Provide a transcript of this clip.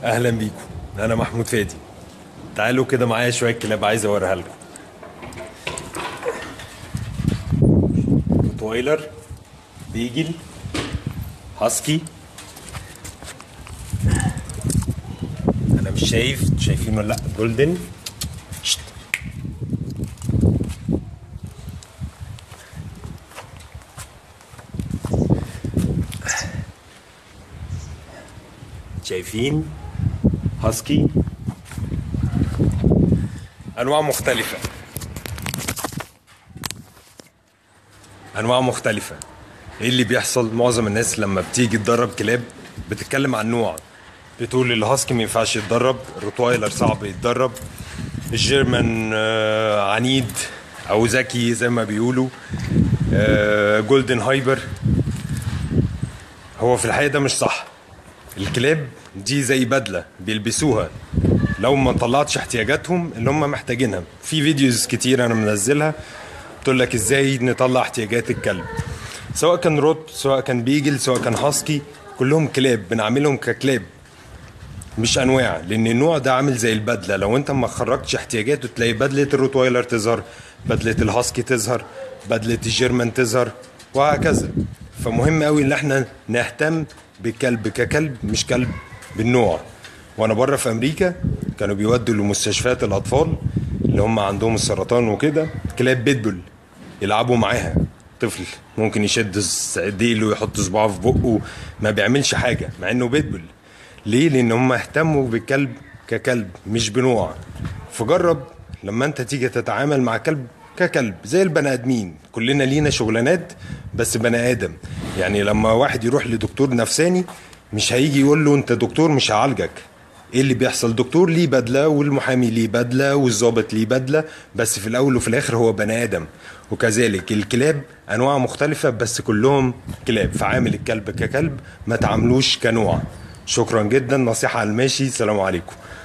اهلا بيكم انا محمود فادي تعالوا كده معايا شويه كلاب عايز اوريها لكم روتويلر بيجل هاسكي انا مش شايف شايفين ولا لا جولدن شت. شايفين هاسكي انواع مختلفه انواع مختلفه ايه اللي بيحصل معظم الناس لما بتيجي تدرب كلاب بتتكلم عن نوع بتقول الهاسكي ما ينفعش يتدرب الروتوايلر صعب يتدرب الجيرمان آه، عنيد او ذكي زي ما بيقولوا آه، جولدن هايبر هو في الحقيقه ده مش صح الكلاب دي زي بدله بيلبسوها لو ما طلعتش احتياجاتهم اللي هم محتاجينها في فيديوز كتير انا منزلها بتقول لك ازاي نطلع احتياجات الكلب سواء كان روت سواء كان بيجل سواء كان هاسكي كلهم كلاب بنعملهم ككلاب مش انواع لان النوع ده عامل زي البدله لو انت ما خرجتش احتياجاته تلاقي بدله الروتوايلر تظهر بدله الهاسكي تظهر بدله الجيرمان تظهر وهكذا فمهم قوي ان احنا نهتم بالكلب ككلب مش كلب بالنوع وانا بره في امريكا كانوا بيودوا لمستشفيات الاطفال اللي هم عندهم السرطان وكده كلاب بيتبول يلعبوا معاها طفل ممكن يشد ديله ويحط صباعه في بقه ما بيعملش حاجه مع انه بيتبول ليه لان هم اهتموا بالكلب ككلب مش بنوع فجرب لما انت تيجي تتعامل مع كلب ككلب زي البني ادمين كلنا لينا شغلانات بس بني ادم يعني لما واحد يروح لدكتور نفساني مش هيجي يقول له انت دكتور مش هعالجك ايه اللي بيحصل دكتور ليه بدله والمحامي ليه بدله والظابط ليه بدله بس في الاول وفي الاخر هو بني ادم وكذلك الكلاب انواع مختلفه بس كلهم كلاب فعامل الكلب ككلب ما تعاملوش كنوع شكرا جدا نصيحه على الماشي سلام عليكم